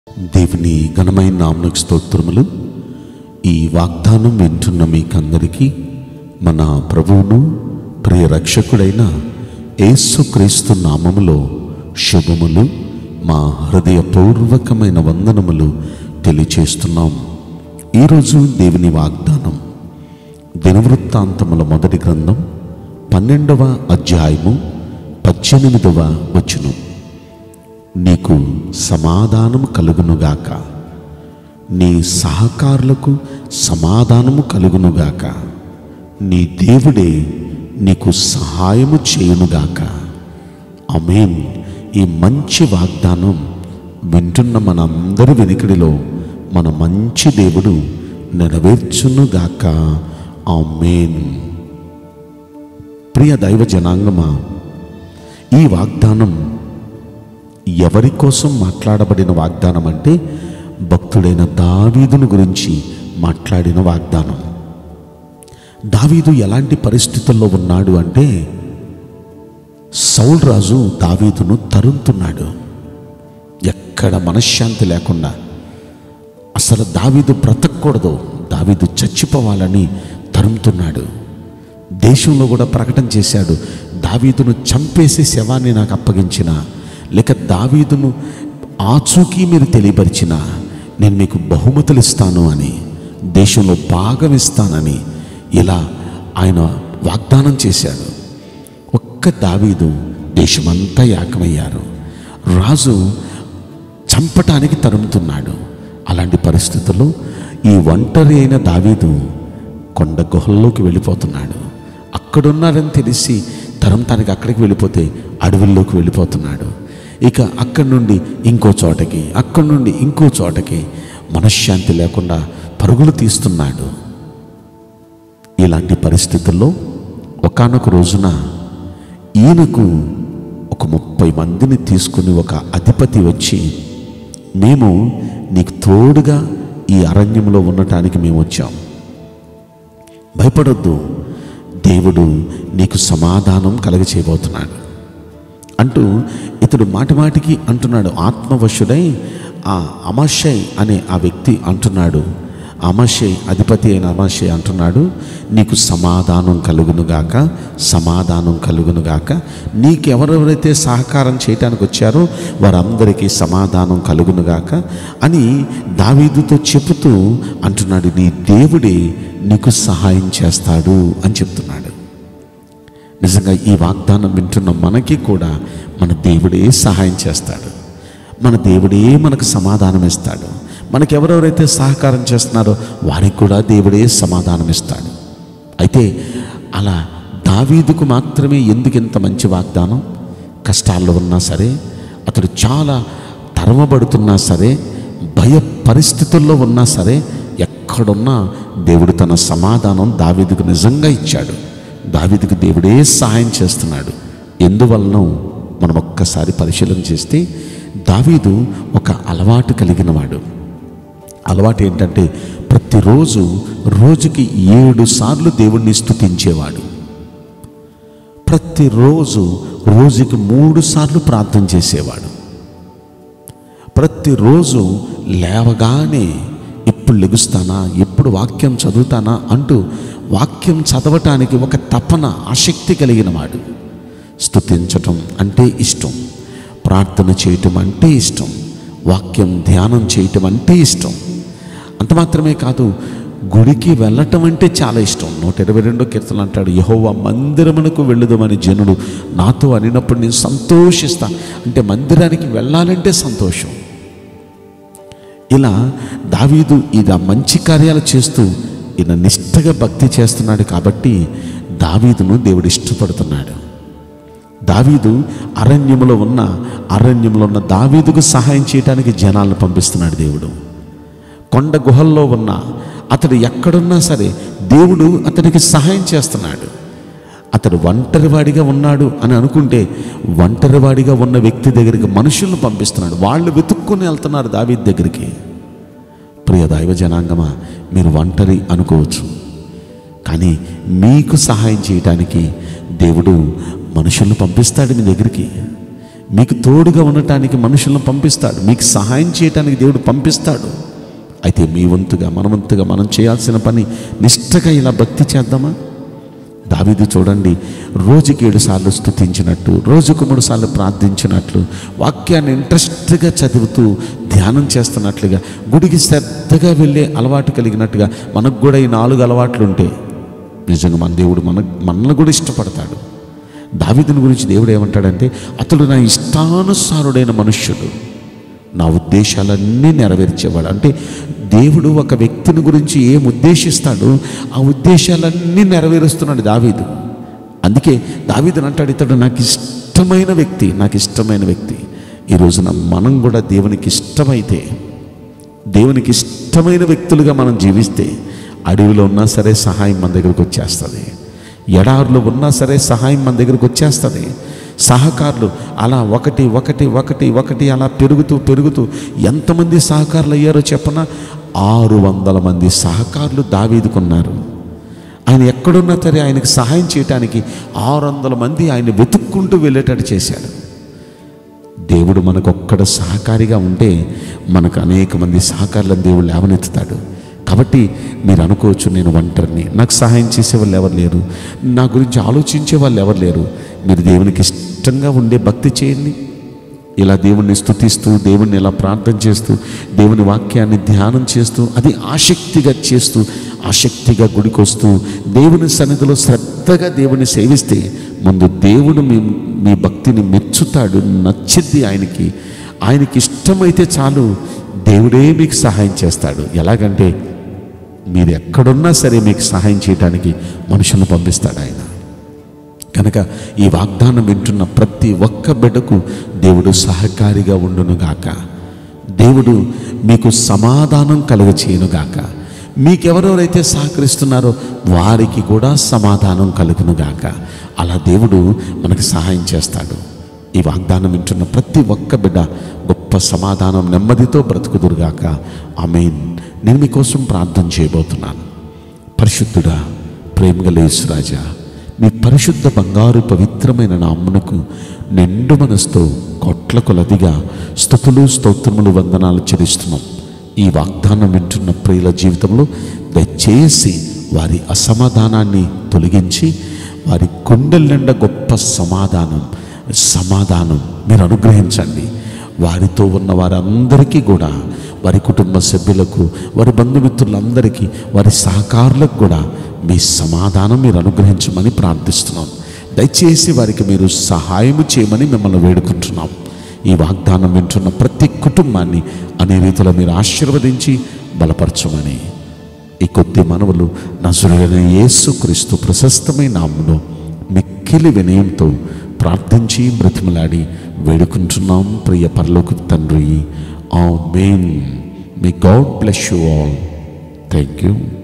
దేవుని ఘనమైన నామకు స్తోత్రములు ఈ వాగ్దానం వింటున్న మీకందరికీ మన ప్రభువును ప్రియ రక్షకుడైన యేసుక్రీస్తు నామములో శుభములు మా హృదయపూర్వకమైన వందనములు తెలియచేస్తున్నాం ఈరోజు దేవుని వాగ్దానం దినవృత్తాంతముల మొదటి గ్రంథం పన్నెండవ అధ్యాయము పద్దెనిమిదవ వచనం నీకు సమాధానము కలుగునుగాక నీ సహకారులకు సమాధానము కలుగునుగాక నీ దేవుడే నీకు సహాయము చేయునుగాక అమేన్ ఈ మంచి వాగ్దానం వింటున్న మనందరి వెనుకడిలో మన మంచి దేవుడు నెరవేర్చునుగాక ఆమేన్ ప్రియ దైవ జనాంగమా ఈ వాగ్దానం ఎవరి కోసం మాట్లాడబడిన వాగ్దానం అంటే భక్తుడైన దావీదును గురించి మాట్లాడిన వాగ్దానం దావీదు ఎలాంటి పరిస్థితుల్లో ఉన్నాడు అంటే సౌల్ రాజు దావీదును తరుముతున్నాడు ఎక్కడ మనశ్శాంతి లేకుండా అసలు దావీదు బ్రతకూడదు దావీదు చచ్చిపోవాలని తరుముతున్నాడు దేశంలో కూడా ప్రకటన చేశాడు దావీదును చంపేసి శవాన్ని నాకు అప్పగించిన లేక దావీదును ఆచూకీ మీరు తెలియపరిచిన నేను మీకు బహుమతులు ఇస్తాను అని దేశంలో భాగం ఇస్తానని ఇలా ఆయన వాగ్దానం చేశాడు ఒక్క దావీదు దేశమంతా ఏకమయ్యారు రాజు చంపటానికి తరుముతున్నాడు అలాంటి పరిస్థితుల్లో ఈ ఒంటరి అయిన దావీదు కొండ గుహల్లోకి వెళ్ళిపోతున్నాడు అక్కడున్నారని తెలిసి తరంతానికి అక్కడికి వెళ్ళిపోతే అడవుల్లోకి వెళ్ళిపోతున్నాడు ఇక అక్కడి నుండి ఇంకో చోటకి అక్కడి నుండి ఇంకో చోటకి మనశ్శాంతి లేకుండా పరుగులు తీస్తున్నాడు ఇలాంటి పరిస్థితుల్లో ఒకానొక రోజున ఈయనకు ఒక ముప్పై మందిని తీసుకుని ఒక అధిపతి వచ్చి మేము నీకు తోడుగా ఈ అరణ్యంలో ఉండటానికి మేము వచ్చాం భయపడొద్దు దేవుడు నీకు సమాధానం కలగచేయబోతున్నాడు అంటూ ఇతడు మాటి మాటికి అంటున్నాడు ఆత్మవశుడై ఆ అమాశయ్ అనే ఆ వ్యక్తి అంటున్నాడు అమాశయ్ అధిపతి అయిన అమాశయ్ అంటున్నాడు నీకు సమాధానం కలుగునుగాక సమాధానం కలుగునుగాక నీకెవరెవరైతే సహకారం చేయటానికి వచ్చారో వారందరికీ సమాధానం కలుగునుగాక అని దావీదుతో చెబుతూ అంటున్నాడు నీ దేవుడే నీకు సహాయం చేస్తాడు అని చెప్తున్నాడు నిజంగా ఈ వాగ్దానం వింటున్న మనకి కూడా మన దేవుడే సహాయం చేస్తాడు మన దేవుడే మనకు సమాధానం ఇస్తాడు మనకు ఎవరెవరైతే సహకారం చేస్తున్నారో వారికి కూడా దేవుడే సమాధానం ఇస్తాడు అయితే అలా దావీదుకు మాత్రమే ఎందుకు ఇంత మంచి వాగ్దానం కష్టాల్లో ఉన్నా సరే అతడు చాలా తరమబడుతున్నా సరే భయ పరిస్థితుల్లో ఉన్నా సరే ఎక్కడున్నా దేవుడు తన సమాధానం దావీదుకు నిజంగా ఇచ్చాడు దావీదుకు దేవుడే సహాయం చేస్తున్నాడు ఎందువలన మనం ఒక్కసారి పరిశీలన చేస్తే దావీదు ఒక అలవాటు కలిగిన వాడు అలవాటు ఏంటంటే ప్రతిరోజు రోజుకి ఏడు సార్లు దేవుణ్ణి స్తుతించేవాడు ప్రతిరోజు రోజుకి మూడు సార్లు ప్రార్థన చేసేవాడు ప్రతిరోజు లేవగానే ఎప్పుడు లెగుస్తానా ఎప్పుడు వాక్యం చదువుతానా అంటూ వాక్యం చదవటానికి ఒక తపన ఆసక్తి కలిగిన వాడు స్తుతించటం అంటే ఇష్టం ప్రార్థన చేయటం అంటే ఇష్టం వాక్యం ధ్యానం చేయటం అంటే ఇష్టం అంత మాత్రమే కాదు గుడికి వెళ్ళటం అంటే చాలా ఇష్టం నూట ఇరవై రెండో కీర్తనలు అంటాడు యహోవా మందిరమునకు వెళ్ళుదామని జనుడు నాతో అనినప్పుడు నేను సంతోషిస్తా అంటే మందిరానికి వెళ్ళాలంటే సంతోషం ఇలా దావీదు ఇది మంచి కార్యాలు చేస్తూ ఈయన నిష్ఠగా భక్తి చేస్తున్నాడు కాబట్టి దావీదును దేవుడు ఇష్టపడుతున్నాడు దావీదు అరణ్యములో ఉన్న అరణ్యంలో ఉన్న దావీదుకు సహాయం చేయడానికి జనాలను పంపిస్తున్నాడు దేవుడు కొండ గుహల్లో ఉన్న అతడు ఎక్కడున్నా సరే దేవుడు అతనికి సహాయం చేస్తున్నాడు అతడు ఒంటరివాడిగా ఉన్నాడు అని అనుకుంటే ఒంటరివాడిగా ఉన్న వ్యక్తి దగ్గరికి మనుషులను పంపిస్తున్నాడు వాళ్ళు వెతుక్కొని వెళ్తున్నారు దావీద్ దగ్గరికి ప్రియ దైవ జనాంగమా మీరు ఒంటరి అనుకోవచ్చు కానీ మీకు సహాయం చేయటానికి దేవుడు మనుషులను పంపిస్తాడు మీ దగ్గరికి మీకు తోడుగా ఉండటానికి మనుషులను పంపిస్తాడు మీకు సహాయం చేయటానికి దేవుడు పంపిస్తాడు అయితే మీ వంతుగా మన వంతుగా మనం చేయాల్సిన పని నిష్ఠగా ఇలా భక్తి చేద్దామా దావీదు చూడండి రోజుకి ఏడు సార్లు స్థుతించినట్టు రోజుకు మూడు సార్లు ప్రార్థించినట్లు వాక్యాన్ని ఇంట్రెస్ట్గా చదువుతూ ధ్యానం చేస్తున్నట్లుగా గుడికి శ్రద్ధగా వెళ్ళే అలవాటు కలిగినట్టుగా మనకు కూడా ఈ నాలుగు అలవాట్లు ఉంటే నిజంగా మన దేవుడు మన మనల్ని కూడా ఇష్టపడతాడు దావీదుని గురించి దేవుడు ఏమంటాడంటే అతడు నా ఇష్టానుసారుడైన మనుష్యుడు నా ఉద్దేశాలన్నీ నెరవేర్చేవాడు అంటే దేవుడు ఒక వ్యక్తిని గురించి ఏం ఉద్దేశిస్తాడో ఆ ఉద్దేశాలన్నీ నెరవేరుస్తున్నాడు దావీదు అందుకే దావీదుని అంటాడు ఇతడు నాకు ఇష్టమైన వ్యక్తి నాకు ఇష్టమైన వ్యక్తి ఈ రోజున మనం కూడా దేవునికి ఇష్టమైతే దేవునికి ఇష్టమైన వ్యక్తులుగా మనం జీవిస్తే అడవిలో ఉన్నా సరే సహాయం మన దగ్గరకు వచ్చేస్తుంది ఎడారులో ఉన్నా సరే సహాయం మన దగ్గరకు వచ్చేస్తుంది సహకారులు అలా ఒకటి ఒకటి ఒకటి ఒకటి అలా పెరుగుతూ పెరుగుతూ ఎంతమంది సహకారులు అయ్యారో చెప్పన ఆరు వందల మంది సహకారులు దావీదుకున్నారు ఆయన ఎక్కడున్నా సరే ఆయనకు సహాయం చేయటానికి ఆరు వందల మంది ఆయన వెతుక్కుంటూ వెళ్ళేటట్టు చేశాడు దేవుడు మనకు ఒక్కడ సహకారిగా ఉంటే మనకు అనేక మంది సహకారులను దేవుడు లేవనెత్తుతాడు కాబట్టి మీరు అనుకోవచ్చు నేను ఒంటరిని నాకు సహాయం చేసే వాళ్ళు ఎవరు లేరు నా గురించి ఆలోచించే వాళ్ళు ఎవరు లేరు మీరు దేవునికి ఇష్టంగా ఉండే భక్తి చేయండి ఇలా దేవుణ్ణి స్తుతిస్తూ దేవుణ్ణి ఇలా ప్రార్థన చేస్తూ దేవుని వాక్యాన్ని ధ్యానం చేస్తూ అది ఆసక్తిగా చేస్తూ ఆసక్తిగా గుడికొస్తూ దేవుని సన్నిధిలో శ్రద్ధగా దేవుని సేవిస్తే ముందు దేవుడు మీ మీ భక్తిని మెచ్చుతాడు నచ్చిద్ది ఆయనకి ఆయనకి ఇష్టమైతే చాలు దేవుడే మీకు సహాయం చేస్తాడు ఎలాగంటే మీరు ఎక్కడున్నా సరే మీకు సహాయం చేయడానికి మనుషులను పంపిస్తాడు ఆయన కనుక ఈ వాగ్దానం వింటున్న ప్రతి ఒక్క బిడ్డకు దేవుడు సహకారిగా ఉండునుగాక దేవుడు మీకు సమాధానం కలుగచేయునుగాక మీకెవరెవరైతే సహకరిస్తున్నారో వారికి కూడా సమాధానం కలుగునుగాక అలా దేవుడు మనకి సహాయం చేస్తాడు ఈ వాగ్దానం వింటున్న ప్రతి ఒక్క బిడ్డ గొప్ప సమాధానం నెమ్మదితో బ్రతుకుదురుగాక ఆమెన్ నేను మీకోసం ప్రార్థన చేయబోతున్నాను పరిశుద్ధుడా ప్రేమగల యేసురాజా మీ పరిశుద్ధ బంగారు పవిత్రమైన నామ్మునకు నిండు మనసుతో కోట్ల కొలదిగా స్థుతులు స్తోత్రములు వందనాలు చెల్లిస్తున్నాం ఈ వాగ్దానం వింటున్న ప్రియుల జీవితంలో దయచేసి వారి అసమాధానాన్ని తొలగించి వారి గుండెల నిండా గొప్ప సమాధానం సమాధానం మీరు అనుగ్రహించండి వారితో ఉన్న వారందరికీ కూడా వారి కుటుంబ సభ్యులకు వారి బంధుమిత్రులందరికీ వారి సహకారులకు కూడా మీ సమాధానం మీరు అనుగ్రహించమని ప్రార్థిస్తున్నాం దయచేసి వారికి మీరు సహాయం చేయమని మిమ్మల్ని వేడుకుంటున్నాం ఈ వాగ్దానం వింటున్న ప్రతి కుటుంబాన్ని అనే రీతిలో మీరు ఆశీర్వదించి బలపరచమని ఈ కొద్ది మనవులు నజరుడైన యేసుక్రీస్తు ప్రశస్తమైన నామములో మిక్కిలి వినయంతో ప్రార్థించి బ్రతిమలాడి వేడుకుంటున్నాం ప్రియ పరలోక తండ్రి ఆ మెయిన్ మీ God bless you all thank you